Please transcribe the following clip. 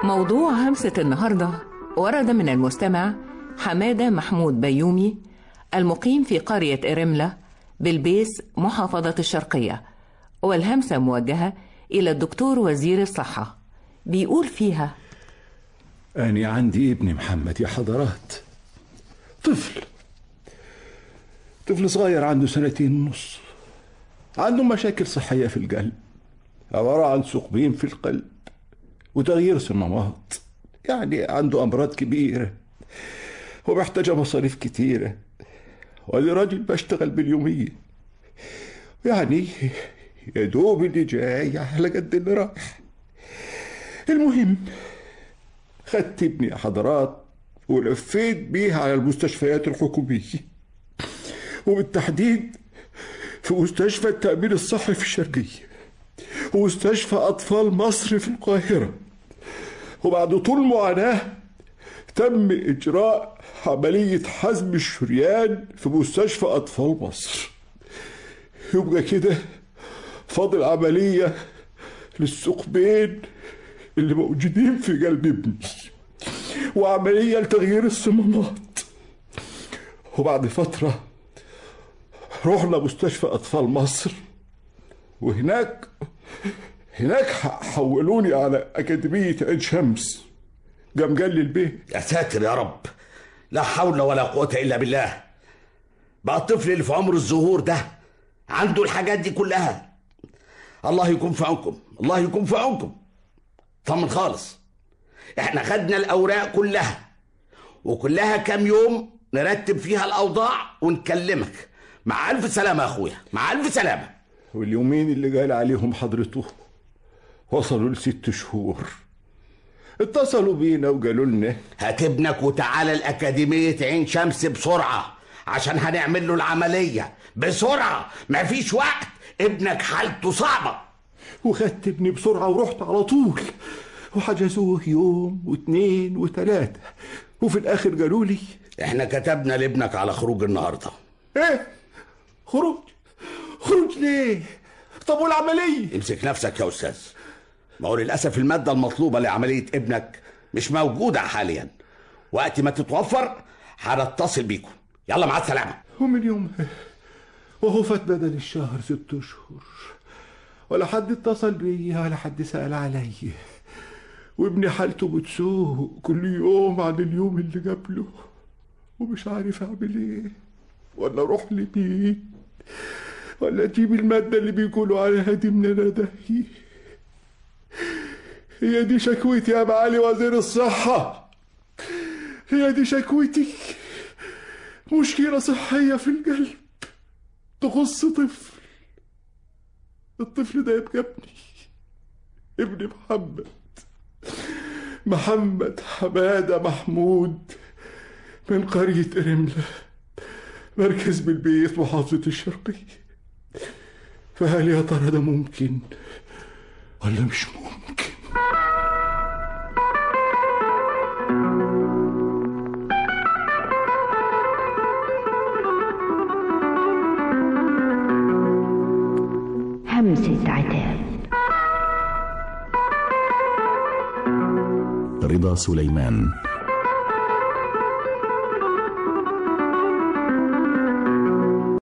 موضوع همسة النهاردة ورد من المستمع حمادة محمود بيومي المقيم في قرية إرملة بالبيس محافظة الشرقية والهمسة موجهة إلى الدكتور وزير الصحة بيقول فيها أنا عندي ابني محمد يا حضرات طفل طفل صغير عنده سنتين ونص عنده مشاكل صحية في القلب عبارة عن ثقبين في القلب وتغيير صمامات يعني عنده أمراض كبيرة ومحتاجة مصاريف كتيرة وأنا راجل بشتغل باليومية يعني يا دوب اللي جاي على قد اللي رايح المهم خدت ابني يا حضرات ولفيت بيه على المستشفيات الحكومية وبالتحديد في مستشفى التأمين الصحي في الشرقية ومستشفى أطفال مصر في القاهرة وبعد طول معاناة تم إجراء عملية حزم الشريان في مستشفى أطفال مصر يبقى كده فاضل عملية للثقبين اللي موجودين في قلب ابني وعملية لتغيير الصمامات وبعد فترة رحنا مستشفى أطفال مصر وهناك هناك حولوني على أكاديمية عين شمس قام قال لي البيت يا ساتر يا رب لا حول ولا قوة إلا بالله بقى الطفل اللي في عمر الزهور ده عنده الحاجات دي كلها الله يكون في عونكم الله يكون في عونكم طمن خالص احنا خدنا الأوراق كلها وكلها كام يوم نرتب فيها الأوضاع ونكلمك مع ألف سلامة يا أخويا مع ألف سلامة واليومين اللي قال عليهم حضرته وصلوا لست شهور اتصلوا بينا وقالوا لنا هات ابنك وتعالى الأكاديمية عين شمس بسرعة عشان هنعمل له العملية بسرعة مفيش وقت ابنك حالته صعبة وخدت ابني بسرعة ورحت على طول وحجزوه يوم واثنين وثلاثة وفي الآخر قالوا لي احنا كتبنا لابنك على خروج النهاردة ايه خروج خروج ليه طب والعملية امسك نفسك يا أستاذ ما هو للأسف المادة المطلوبة لعملية ابنك مش موجودة حاليا وقت ما تتوفر هنتصل بيكم يلا مع السلامة ومن يوم وهو فات بدل الشهر ست اشهر ولا حد اتصل بيا ولا حد سأل عليا وابني حالته بتسوء كل يوم عن اليوم اللي قبله ومش عارف اعمل ايه ولا اروح لمين ولا اجيب المادة اللي بيقولوا عليها دي من ندهي هي دي شكوتي يا معالي وزير الصحة هي دي شكوتي مشكلة صحية في القلب تخص طفل الطفل ده يبقى ابني ابني محمد محمد حمادة محمود من قرية إرملة مركز بالبيت محافظة الشرقية فهل يا ترى ده ممكن ولا مش ممكن همسة عتاب رضا سليمان